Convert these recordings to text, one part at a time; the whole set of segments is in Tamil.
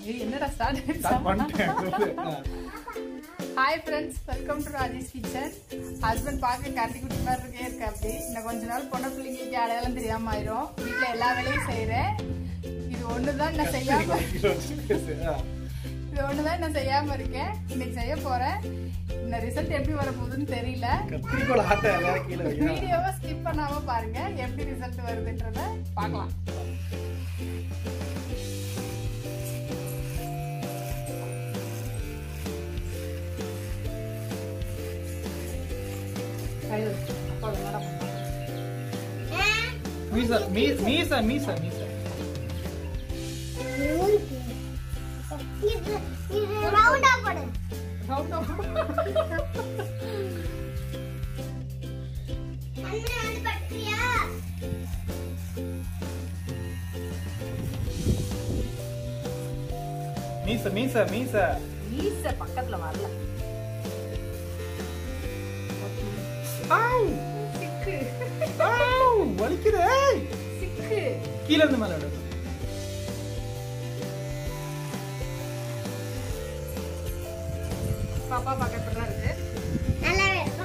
ஏய், என்னடா ஸ்டார்ட் ஸ்டார்ட் பண்ணிட்டேன் சொல்லு. ஆ. Hi friends welcome to Rajesh kitchen husband பார்க்க கட்டி குட்டி மாதிரி இருக்கே இருக்கு அப்படி இன்னும் கொஞ்ச நாள் பொண்ணு பிள்ளைங்களுக்கு அடையாளம் தெரியாம ஆயிரும் வீட்டில் எல்லா வேலையும் செய்கிறேன் இது ஒன்று தான் நான் செய்யாம கிலோ வச்சு பேசு. ஆ. இது ஒன்று தான் நான் செய்யாம இருக்கேன் இன்னைக்கு செய்ய போறேன் இந்த ரிசல்ட் எப்படி வர போகுதுன்னு தெரியல கத்திரிக்கோல் ஆட்டை எல்லாரும் கீழே வைக்கிறேன் வீடியோவை ஸ்கிப் பண்ணாம பாருங்க எப்படி ரிசல்ட் வருதுன்றத பார்க்கலாம் கை வச்சு அப்பா என்னடா பண்ணாங்க? மீசா மீ- மீசா மீசா மீசா இது இது ரவுண்டா போடு Round up. அண்ணா வந்து பட்டியா மீசா மீசா மீசா மீச பக்கத்துல வரல ஆவ். சிக்கு ஆவ், வலிக்குது ஏய். சிக்கு கீழ இருந்து மேல விடு. பாப்பா பக்கத்துல தான் இருக்கு நல்லாவே இருக்கும்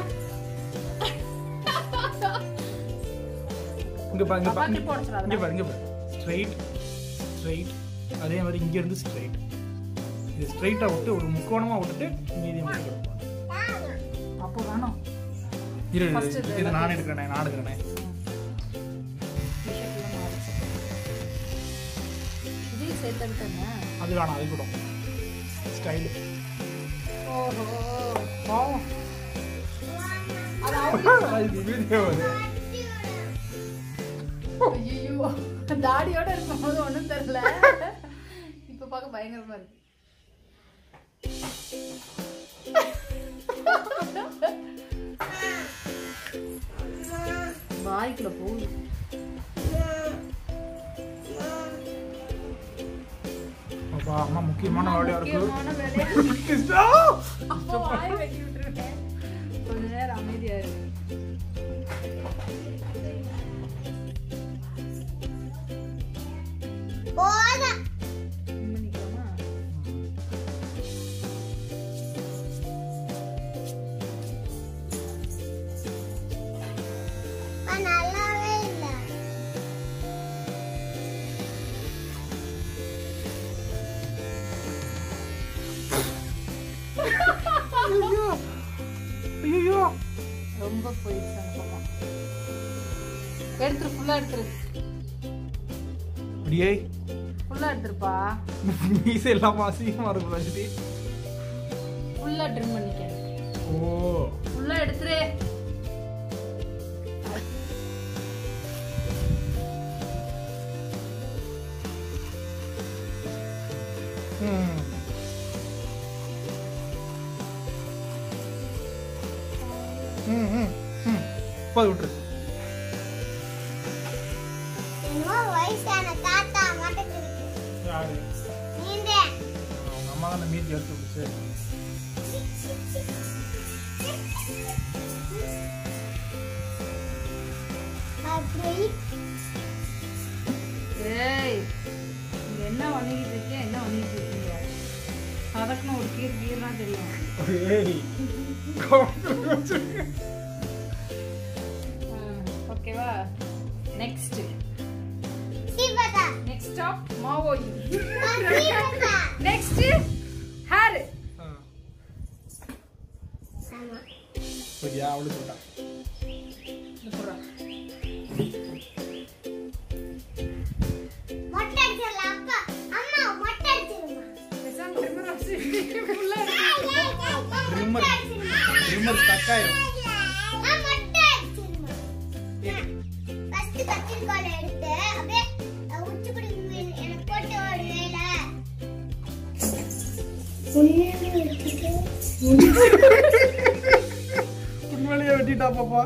இங்க பாரு இங்க பாப்பா பாரு clip உடைச்சிடாத. இங்க பாரு இங்க பாரு ஸ்ட்ரைட் ஸ்ட்ரைட் அதே மாதிரி இங்க இருந்து ஸ்ட்ரைட் இது ஸ்ட்ரைட்டா விட்டு ஒரு முக்கோணமா விட்டுட்டு மீதி மட்டும் கொடுப்போம். அப்போ வேணும் இரு இரு, First இது இது நான் எடுக்கிறேனே நான் எடுக்கிறேனே இதையும் சேர்த்துக்கிட்டேங்க அது வேணாம் அது கூட ஸ்டைல் ஓஹோ பாவம் அது அவங்க இது வீடியோ வருது ஐயோ தாடியோட இருக்கும்போது ஒண்ணும் தெரியல இப்ப பார்க்க பயங்கரமா இருக்கு வாய்க்குள்ள போகுது அப்பா அம்மா முக்கியமான வேலையா இருக்கு முக்கியமான வேலையா கிறிஸ்டா! அப்போ வாய் வெட்டி விட்டுருக்கேன் கொஞ்ச நேரம் அமைதியா இருக்கு போதும் இன்னும் நிக்கலாமா அப்பா, நல்லாவே இல்லை ஐயோ ஐயோ ரொம்ப போயிடுச்சு அந்த பக்கம் எடுத்துரு ஃபுல்லா எடுத்துரு அப்படியே ஃபுல்லா எடுத்துருப்பா மீசை இல்லாம அசிங்கமா இருக்கும் ரஞ்சிதி ஃபுல்லா ட்ரிம் பண்ணிக்க ஓ ஃபுல்லா எடுத்துரு ம். ம், ம், ம். போது விட்டுரு என்னமோ வயசான தாத்தா மட்டும் இருக்கு யாரு நீங்க அவங்க அம்மா தான் மீதி எடுத்து விட்டுச்சு அப்படி ஏய் இங்க என்ன பண்ணிக்கிட்டு இருக்கேன் என்ன பண்ணிக்கிட்டு இருக்கீங்க அதற்குன்னு ஒரு கீர் கீர்லாம் தெரியும் ஏய் ஓகேவா நெக்ஸ்ட் சீபதா நெக்ஸ்ட் ஸ்டாப் மாவோய் சீபதா நெக்ஸ்ட் ஹேர் ஆமா சரியா அவளு சொல்லிட்டான் மொட்டை அடிச்சிடலாம் அப்பா அம்மா மொட்டை அடிச்சிருமா ட்ரிம்மர் ட்ரிம்மர் ஸ்டக் ஆயிரும் மொட்டை அடிச்சிருமா ஃபர்ஸ்ட் கத்திரிக்கோலை எடுத்து அப்படியே அஹ், உச்சிக்குடி மீன் எனக்கு போட்டு ஒரு வேலை உண்மையிலேயே வெட்டிட்டா பாப்பா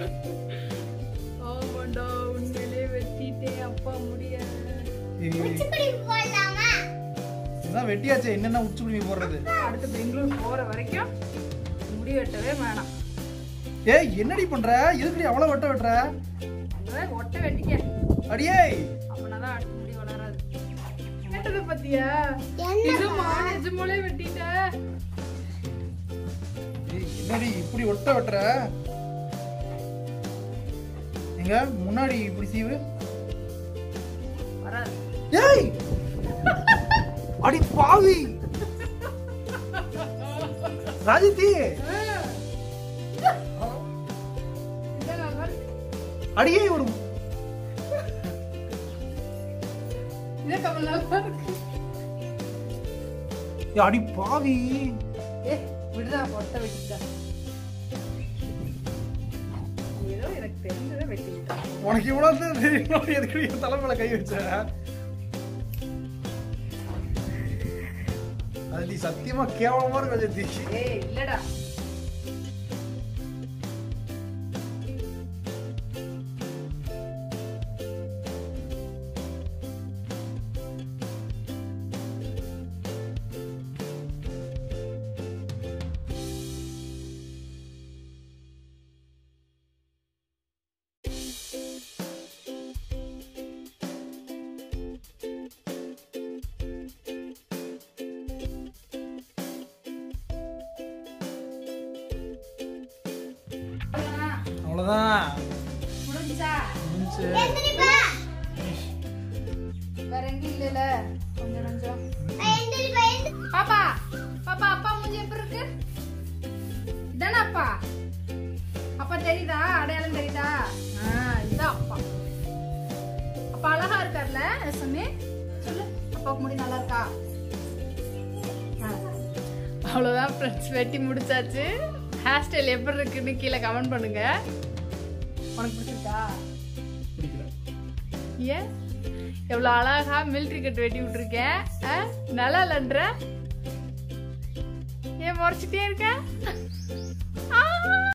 ஆமாண்டா உண்மையிலே வெட்டிட்டேன் அப்பா முடியாது ஏய், உச்சிக்குடி போடலாமா இதான் வெட்டியாச்சே என்னென்ன உச்சி புடிமி போடுறது அடுத்து பெங்களூர் போற வரைக்கும் முடி வெட்டவே வேணாம் ஏய் என்னடி பண்ற எதுக்குடி அவ்வளவு வெட்ட வெட்டுற அதான் ஒட்டை வெட்டிக்க அடியே அப்படின்னா தான் அடுத்த முடி வளராது வெட்டத பத்தியா இதுமா நிஜமாலே வெட்டிட்ட ஏய், என்னடி இப்படி ஒட்ட வெட்டுற எங்க முன்னாடி இப்படி சீவு வராது ஏய் அடி பாவி ராஜித்தி இதான் நல்லா இருக்கு. அடியே ஒரு இதே கமல் நல்லா இருக்கு ஏய், அடி பாவி ஏ விடுடா பொட்ட வெட்டிட்டா ஏதோ எனக்கு தெரிஞ்சதை வெட்டிட்டா உனக்கு இவ்வளவு தான் தெரியும் எதுக்கு என் தலைமையில கை வச்ச அது நீ சத்தியமா கேவலமா இருக்க ராஜித்தி ஏய் இல்லடா அவ்வளவுதான். அவ்வளவுதான் முடிஞ்சா முடிஞ்சு எந்திரிப்பா வேற எங்கேயும் இல்லைல கொஞ்சம் கொஞ்சம் எந்திரிப்பா எந்திரி பாப்பா பாப்பா அப்பா மூஞ்சி எப்படி இருக்கு இதானே அப்பா அப்பா தெரியுதா அடையாளம் தெரியுதா ஆ, இதுதான் அப்பா அப்பா அழகா இருக்கார்ல சொன்னே சொல்லு அப்பாவுக்கு முடி நல்லா இருக்கா ஆ. அவ்வளோதான் ஃப்ரெண்ட்ஸ் வெட்டி முடிச்சாச்சு ஹேர் ஸ்டைல் எப்படி இருக்குன்னு கீழே கமெண்ட் பண்ணுங்க உனக்கு பிடிச்சிருக்கா பிடிக்கல ஏன் எவ்வளோ அழகா மிலிட்ரி கட் வெட்டி விட்டுருக்கேன் ஆ? நல்லா இல்லைன்ற ஏன் முறைச்சிட்டே இருக்க ஆ